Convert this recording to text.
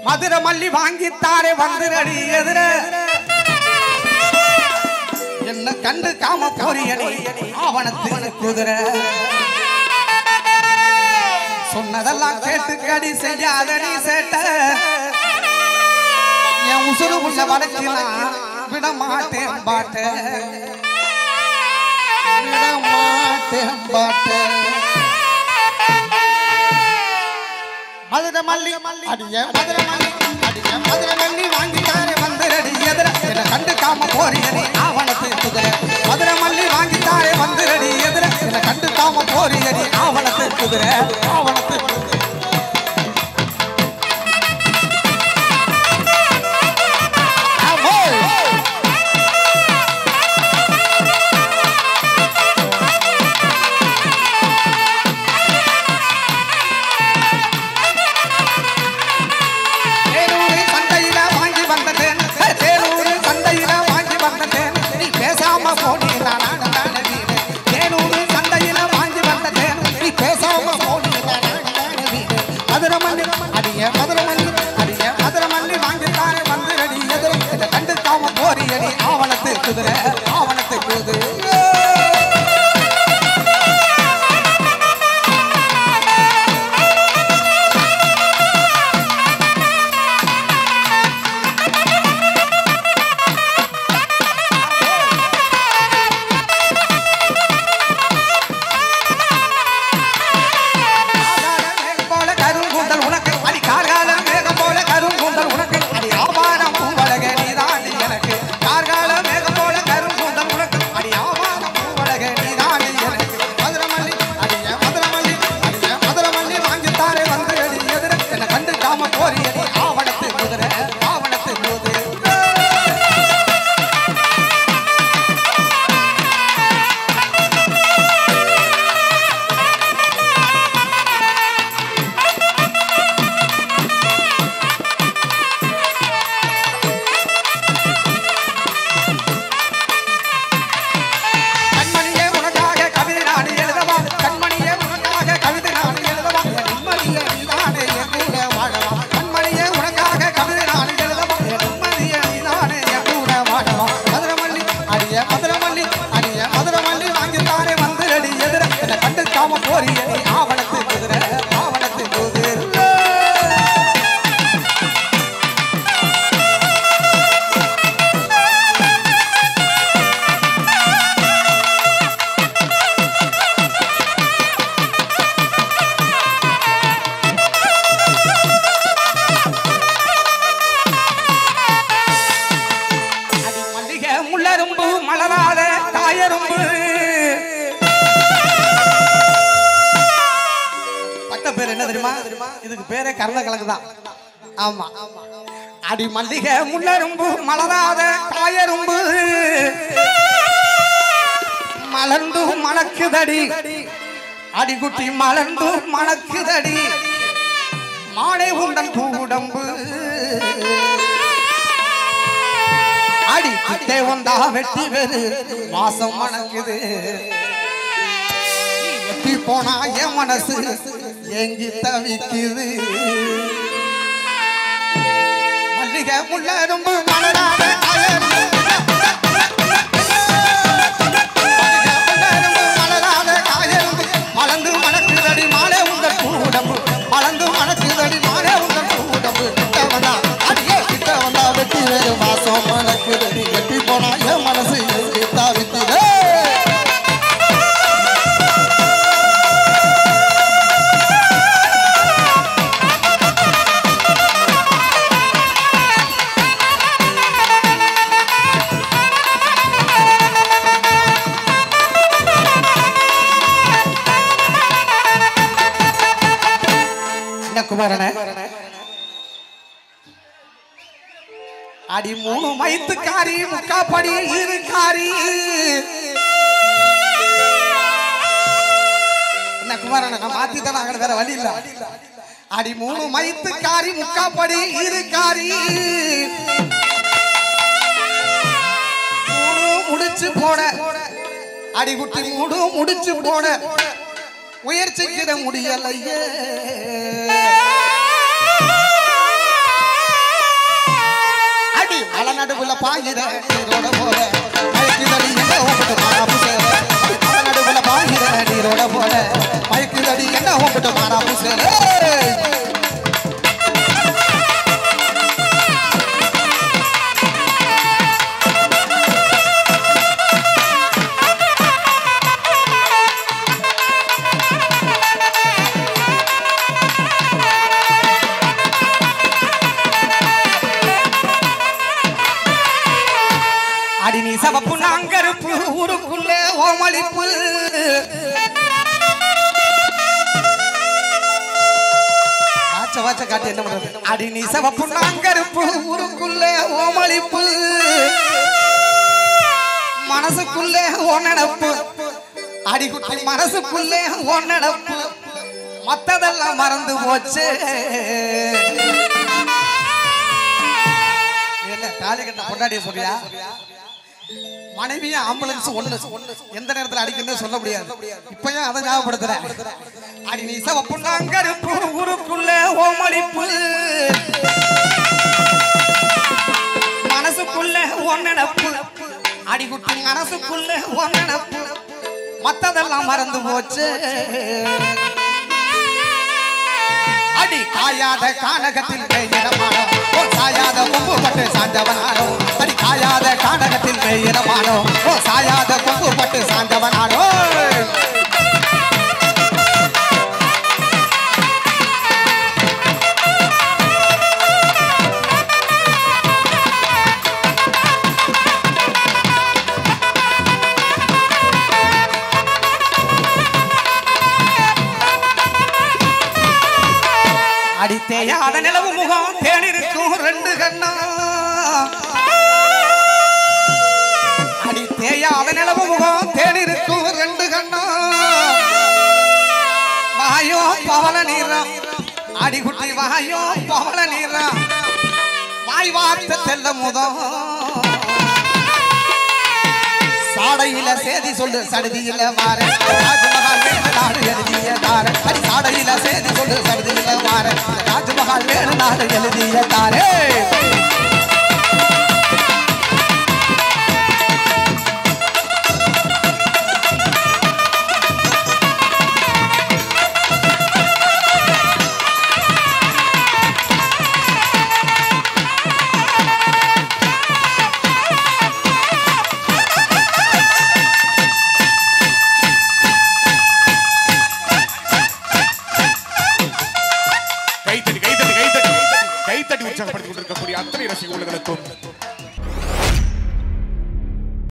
மதுரை மல்லி வாங்கித்தாரே வந்துரடி எதிர என்ன கண்டு காம போறியடி ஆவணத்து குதிரை சொன்னதெல்லாம் கேட்டு கடி செய்யாத நீ சேட்ட என் உசுறு உள்ள வடக்கினா விட மாட்டேன் பாட்ட விட மாட்டேன் பாட்ட மதுரை மல்லி அடிய மதுரை மல்லி அடிய மதுரை மல்லி வாங்கிட்டாரே வந்துரடி எதிர என்ன கண்டு காம போறியடி ஆவணத்து குதிரை மதுரை மல்லி வாங்கிட்டாரே வந்துரடி எதிர என்ன கண்டு காம போறியடி ஆவணத்து குதிரை ஆவணத்து குதிரை ஆமோய். தேனூரு சந்தையில வாங்கி வந்தேன் தேனூரு சந்தையில வாங்கி வந்தேன் நீ பேசாம போனி நான் தேனூரு சந்தையில வாங்கி வந்தேன் நீ பேசாம போனி மதுரை மல்லி அடிய மதுரை மல்லி அடிய மதுரை மல்லி வாங்கித்தானே வந்து அடி எதிர இதை கண்டு காம போறியடி ஆவணத்து குதிரை ஆவணத்து குதிரை மேகம் போல கருங்கூந்தல் உனக்கு அடி கார்கால மேகம் போல கருங்கூந்தல் உனக்கு அடி ஆவாரம் பூவழக நீதாண்டி எனக்கு கார்கால மேகம் போல கருங்கூந்தல் உனக்கு அடி ஆவாரம் பூவழக நீதாண்டி எனக்கு மதுரமல்லி அடிய மதுரமல்லி அடிய மதுரமல்லி வாங்கித்தாரே வந்து அடி எதிர என்னை கண்டு காம போறியடி ஆவணத்து குதிரை ஆவணத்து குதிரை கண்மணியே உனக்காக கவிதை நான் எழுதவா கண்மணியே உனக்காக கவிதை நான் எழுதவா என் நிம்மதியே நீதானே என் கூட வாழவா கண்மணியே உனக்காக கவிதை நான் எழுதவா என் நிம்மதியே நீதானே என் கூட வாழவா மதுரமல்லி அடிய மதுரமல்லி அடிய மதுரமல்லி வாங்கித்தாரே வந்து அடி எதிர என்னை கண்டு காம போறியடி ஆவணத்து குதிரை ஆவணத்து குதிரை அடி மல்லிகை முள்ளரும்பு மலராத காயரும்பு பட்ட பேர் என்ன தெரியுமா இதுக்கு பேரே கருணக்கிழங்கு தான் ஆமா அடி மல்லிகை முள்ளரும்பு மலராத காயரும்பு மலர்ந்து மணக்குதடி அடிக்குட்டி மலர்ந்து மணக்குதடி மாலை உண்டன் பூவுடம்பு அடி கிட்டே வந்தா வெட்டி வெறு வாசம் மணக்குது நீ எட்டி போனா என் மனசு எங்கி தவிக்குது மல்லிகை முள்ளரும்பு மலராத அயர்ந்து. மல்லிகை முள்ளரும்பு மலராத காயரும்பு. மலர்ந்து மணக்குதடி மாலை உங்கள் பூவுடம்பு மலர்ந்து மணக்குதடி மாலை உங்கள் பூவுடம்பு கிட்ட வந்தா அடியே கிட்ட வந்தா வெட்டி வேறு மாசம் மணக்குதடி எட்டி போனா என் மனசு எங்கி தவிக்குது என்ன குமாரனே அடி மூணு மைத்துக்காரி முக்காப்படி இருக்காரி என்ன குமாரனே நான் மாத்தி தானே ஆகணும் வேற வழி இல்ல அடி மூணு மைத்துக்காரி முக்காப்படி இருக்காரி மூணு முடிச்சு போட அடிகுட்டி மூடு முடிச்சு போட முயற்சிக்கிட முடியலையே பாயிர நீரோட போல மயக்குதடி என்ன உங்கட்டு மாறாப்பு சேர கடல் நடுவுல பாயிர நீரோட போல மயக்குதடி என்ன உங்கட்டு மாறாப்பு சேர அடி நீ சவப்பு நாங்கருப்பு ஊருக்குள்ளே ஓமளிப்பு வாச்ச வாச்ச காட்டி என்ன பண்றது அடி நீ சவப்பு நாங்கருப்பு ஊருக்குள்ளே ஓமளிப்பு மனசுக்குள்ளே ஒன்னடப்பு அடிக்குட்டி மனசுக்குள்ளே ஒன்னடப்பு மத்ததெல்லாம் மறந்து போச்சு என்ன தாலி கட்ட பொண்டாட்டிய சொல்றியா மனைவிய ஆம்புலன்ஸ் ஒண்ணு எந்த நேரத்துல அடிக்கணும்னு சொல்ல முடியாது இப்ப ஏன் அதை ஞாபகப்படுத்துறேன் அடி நீ சவப்பு நாங்கருப்பு ஊருக்குள்ள ஓமளிப்பு மனசுக்குள்ள ஒன்னடப்பு அடிக்குட்டி மனசுக்குள்ள ஒன்னடப்பு மத்ததெல்லாம் மறந்து போச்சு அடி காயாத கானகத்தில் மேயிரமானோ ஓ சாயாத கொம்பு பட்டு சாஞ்சவனானோ அடி காயாத கானகத்தில் மேயிரமானோ ஓ சாயாத கொம்பு பட்டு சாஞ்சவனானோ அடி தேயாத நிலவு முகம் தேனிருக்கும் ரெண்டு கண்ணா அடி தேயாத நிலவு முகம் தேனிருக்கும் ரெண்டு கண்ணா வாயோ பவள நீரம் அடிகுட்டி வாயோ பவள நீரம் வாய் வார்த்தை தெல்ல முதம் சாடையில சேதி சொல்லு சடுதியில மாற ராஜ்மஹால் வேணு நாடு எழுதிய தார அடி சாடையில சேதி சொல்லு சடுதியில மாற ராஜ்மஹால் வேணு நாடு எழுதிய தாரே கைத்தட்டி கைத்தட்டி கைத்தட்டி கைத்தட்டி உற்சாகப்படுத்திக் கொண்டிருக்கக்கூடிய அத்தனை ரசிகர்களுக்கும்